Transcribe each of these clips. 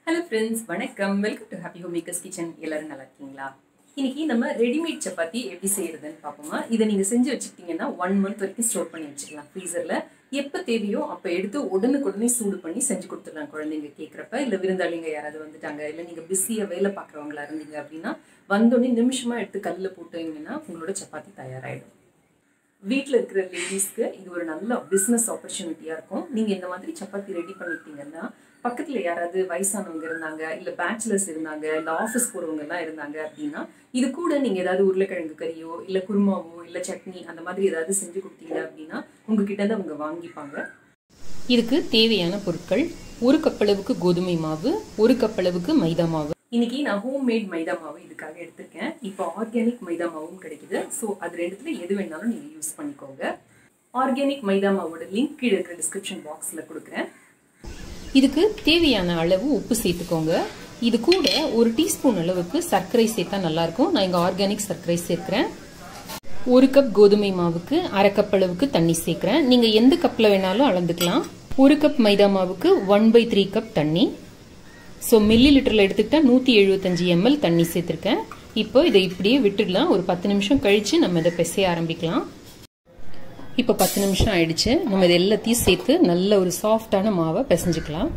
hello friends வணக்கம் welcome to happy home makers kitchen எல்லாரும் நல்லா இருக்கீங்களா இன்னைக்கு நம்ம ரெடிமேட் சப்பாத்தி எப்படி செய்யறதுன்னு பார்ப்போமா இதை நீங்கள் செஞ்சு வச்சுக்கிட்டீங்கன்னா ஒன் மந்த் வரைக்கும் ஸ்டோர் பண்ணி வச்சுக்கலாம் ஃப்ரீசரில் எப்போ தேவையோ அப்போ எடுத்து உடனுக்குடனே சூடு பண்ணி செஞ்சு கொடுத்துடலாம் குழந்தைங்க கேட்குறப்ப இல்லை விருந்தாளிங்க யாராவது வந்துட்டாங்க இல்லை நீங்கள் பிஸியாக வேலை பார்க்குறவங்களா இருந்தீங்க அப்படின்னா வந்தோடனே நிமிஷமாக எடுத்து கல்லில் போட்டீங்கன்னா உங்களோட சப்பாத்தி தயாராகிடும் வீட்டில் இருக்கிற லேடிஸ்க்கு இது ஒரு நல்ல பிஸ்னஸ் ஆப்பர்ச்சுனிட்டியாக இருக்கும் நீங்கள் இந்த மாதிரி சப்பாத்தி ரெடி பண்ணிட்டீங்கன்னா பக்கத்தில் யாராவது வயசானவங்க இருந்தாங்க இல்லை பேச்சுலர்ஸ் இருந்தாங்க இல்லை ஆஃபீஸ் போகிறவங்க எல்லாம் இருந்தாங்க அப்படின்னா இது கூட நீங்கள் ஏதாவது உருளைக்கிழங்கு கறியோ இல்லை குருமாவோ இல்லை சட்னி அந்த மாதிரி ஏதாவது செஞ்சு கொடுத்தீங்க அப்படின்னா உங்ககிட்ட இருந்து அவங்க வாங்கிப்பாங்க இதுக்கு தேவையான பொருட்கள் ஒரு கப் அளவுக்கு கோதுமை மாவு ஒரு கப் அளவுக்கு மைதா மாவு இன்னைக்கு நான் ஹோம் மேட் மைதா மாவு இதுக்காக எடுத்திருக்கேன் இப்போ ஆர்கானிக் மைதா மாவும் கிடைக்குது ஸோ அது ரெண்டுத்துல எது வேணாலும் நீங்கள் யூஸ் பண்ணிக்கோங்க ஆர்கானிக் மைதா மாவோட லிங்க் கீழே இருக்கிற டிஸ்கிரிப்ஷன் பாக்ஸில் கொடுக்குறேன் இதுக்கு தேவையான அளவு உப்பு சேர்த்துக்கோங்க இது கூட ஒரு டீஸ்பூன் அளவுக்கு சர்க்கரை சேர்த்தா நல்லா இருக்கும் நான் இங்க ஆர்கானிக் சர்க்கரை சேர்க்கிறேன் ஒரு கப் கோதுமை மாவுக்கு அரை கப் அளவுக்கு தண்ணி சேர்க்கிறேன் நீங்க எந்த கப்ல வேணாலும் அளந்துக்கலாம் ஒரு கப் மைதா மாவுக்கு ஒன் பை த்ரீ கப் தண்ணி ஸோ மில்லி லிட்டரில் எடுத்துக்கிட்டா நூற்றி எழுபத்தஞ்சி எம்எல் தண்ணி சேர்த்துருக்கேன் இப்போ இதை இப்படியே விட்டுடலாம் ஒரு பத்து நிமிஷம் கழித்து நம்ம இதை பிசைய ஆரம்பிக்கலாம் இப்போ பத்து நிமிஷம் ஆயிடுச்சு நம்ம இது எல்லாத்தையும் சேர்த்து நல்ல ஒரு சாஃப்டான மாவை பிசைஞ்சுக்கலாம்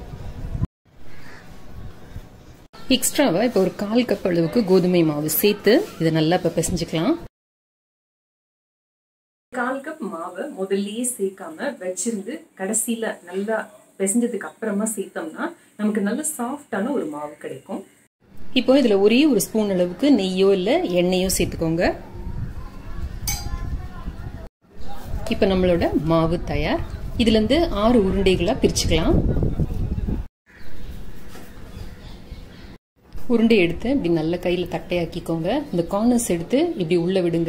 எக்ஸ்ட்ராவா இப்போ ஒரு கால் கப் அளவுக்கு கோதுமை மாவு சேர்த்து இதை நல்லா இப்போ பிசைஞ்சுக்கலாம் கால் கப் மாவை முதல்லயே சேர்க்காம வச்சிருந்து கடைசியில நல்லா பிசைஞ்சதுக்கு அப்புறமா சேர்த்தோம்னா நமக்கு நல்ல சாஃப்டான ஒரு மாவு கிடைக்கும் இப்போ இதுல ஒரே ஒரு ஸ்பூன் அளவுக்கு நெய்யோ இல்ல எண்ணெயோ சேர்த்துக்கோங்க இப்போ நம்மளோட மாவு தயார் இதுல இருந்து ஆறு உருண்டைகளா பிரிச்சுக்கலாம் உருண்டை எடுத்து இப்படி நல்ல கையில தட்டையாக்கிக்கோங்க இந்த கார்னர்ஸ் எடுத்து இப்படி உள்ள விடுங்க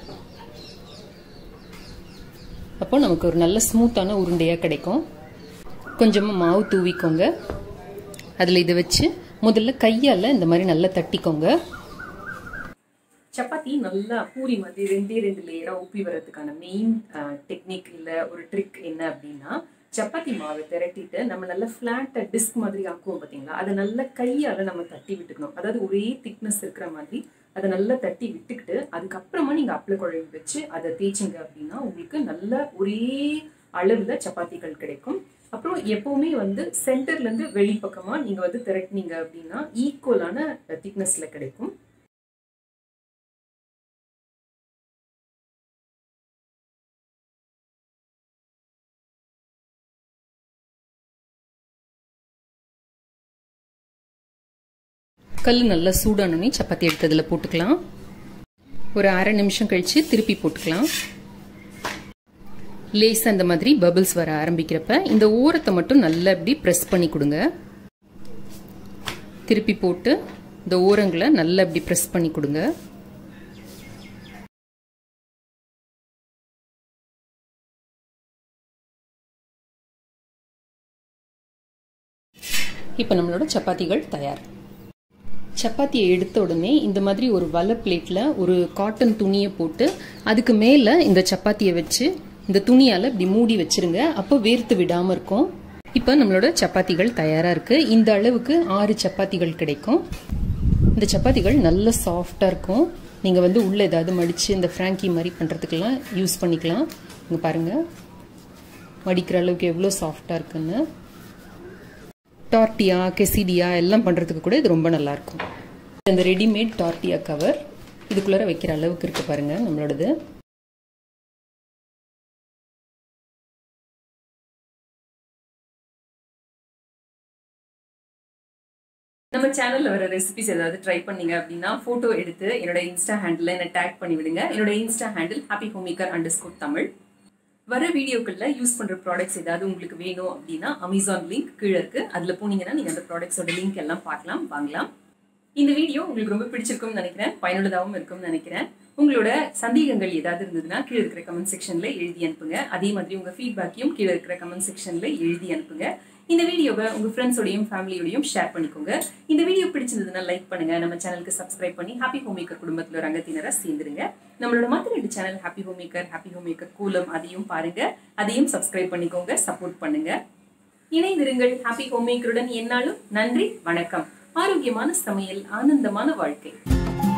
அப்போ நமக்கு ஒரு நல்ல ஸ்மூத்தான உருண்டையா கிடைக்கும் கொஞ்சமா மாவு தூவிக்கோங்க அதில் இதை வச்சு முதல்ல கையால் இந்த மாதிரி நல்லா தட்டிக்கோங்க சப்பாத்தி நல்லா பூரி மாதிரி ரெண்டே ரெண்டு லேயரா உப்பி வர்றதுக்கான மெயின் டெக்னிக் இல்ல ஒரு ட்ரிக் என்ன அப்படின்னா சப்பாத்தி மாவை திரட்டிட்டு நம்ம நல்லா ஃபிளாட்டா டிஸ்க் மாதிரி ஆக்குவோம் பார்த்தீங்களா அதை நல்லா கையால நம்ம தட்டி விட்டுக்கணும் அதாவது ஒரே திக்னஸ் இருக்கிற மாதிரி அதை நல்லா தட்டி விட்டுக்கிட்டு அதுக்கப்புறமா நீங்க அப்பள குழம்பு வச்சு அதை தேய்ச்சிங்க அப்படின்னா உங்களுக்கு நல்ல ஒரே அளவுல சப்பாத்திகள் கிடைக்கும் அப்புறம் எப்பவுமே வந்து சென்டர்ல இருந்து வெளிப்பக்கமா நீங்க வந்து திரட்டினீங்க அப்படின்னா ஈக்குவலான திக்னஸ்ல கிடைக்கும் கல் நல்லா சூடானோடனே சப்பாத்தி எடுத்து அதில் போட்டுக்கலாம் ஒரு அரை நிமிஷம் கழித்து திருப்பி போட்டுக்கலாம் லேஸ் அந்த மாதிரி பபிள்ஸ் வர ஆரம்பிக்கிறப்ப இந்த ஓரத்தை மட்டும் நல்லா இப்படி ப்ரெஸ் பண்ணி கொடுங்க திருப்பி போட்டு இந்த ஓரங்களை நல்லா இப்படி ப்ரெஸ் பண்ணி கொடுங்க இப்போ நம்மளோட சப்பாத்திகள் தயார் சப்பாத்தியை எடுத்த உடனே இந்த மாதிரி ஒரு வலை பிளேட்டில் ஒரு காட்டன் துணியை போட்டு அதுக்கு மேலே இந்த சப்பாத்தியை வச்சு இந்த துணியால் இப்படி மூடி வச்சிருங்க அப்போ வேர்த்து விடாமல் இருக்கும் இப்போ நம்மளோட சப்பாத்திகள் தயாராக இருக்குது இந்த அளவுக்கு ஆறு சப்பாத்திகள் கிடைக்கும் இந்த சப்பாத்திகள் நல்ல சாஃப்டாக இருக்கும் நீங்கள் வந்து உள்ளே ஏதாவது மடித்து இந்த ஃப்ராங்கி மாதிரி பண்ணுறதுக்கெல்லாம் யூஸ் பண்ணிக்கலாம் இங்கே பாருங்கள் மடிக்கிற அளவுக்கு எவ்வளோ சாஃப்டாக இருக்குன்னு டார்டியா கெசிடியா எல்லாம் பண்ணுறதுக்கு கூட இது ரொம்ப நல்லாயிருக்கும் இந்த ரெடிமேட் டார்டியா கவர் இதுக்குள்ளார வைக்கிற அளவுக்கு இருக்கு பாருங்க நம்மளோடது நம்ம சேனல்ல வர ரெசிபிஸ் ஏதாவது ட்ரை பண்ணீங்க அப்படின்னா போட்டோ எடுத்து என்னோட இன்ஸ்டா ஹேண்டில் என்ன டேக் பண்ணி விடுங்க என்னோட Insta handle happy homemaker underscore Tamil வர வீடியோக்கள்ல யூஸ் பண்ற ப்ராடக்ட்ஸ் ஏதாவது உங்களுக்கு வேணும் அப்படின்னா அமேசான் லிங்க் கீழே இருக்கு அதுல போனீங்கன்னா நீங்க அந்த ப்ராடக்ட்ஸோட லிங்க் எல்லாம் பார்க்கலாம் வாங்கலாம் இந்த வீடியோ உங்களுக்கு ரொம்ப பிடிச்சிருக்கும்னு நினைக்கிறேன் பயனுள்ளதாகவும் இருக்கும்னு நினைக்கிறேன் உங்களோட சந்தேகங்கள் ஏதாவது இருந்ததுன்னா கீழே இருக்கிற கமெண்ட் செக்ஷன்ல எழுதி அனுப்புங்க அதே மாதிரி உங்க ஃபீட்பேக்கையும் கீழே இருக்கிற கமெண்ட் செக்ஷன்ல எழுதி அனுப்புங்க இந்த வீடியோவை உங்க ஃப்ரெண்ட்ஸோடையும் ஃபேமிலியோடையும் ஷேர் பண்ணிக்கோங்க இந்த வீடியோ பிடிச்சிருந்ததுன்னா லைக் பண்ணுங்க நம்ம சேனலுக்கு சப்ஸ்கிரைப் பண்ணி ஹாப்பி ஹோம் மேக்கர் குடும்பத்தில் ஒரு அங்கத்தினரை சேர்ந்துருங்க நம்மளோட மற்ற ரெண்டு channel happy home maker happy home maker கூலம் அதையும் பாருங்க அதையும் சப்ஸ்கிரைப் பண்ணிக்கோங்க சப்போர்ட் பண்ணுங்க இணைந்திருங்கள் ஹாப்பி ஹோம்மேக்கருடன் என்னாலும் நன்றி வணக்கம் ஆரோக்கியமான சமையல் ஆனந்தமான வாழ்க்கை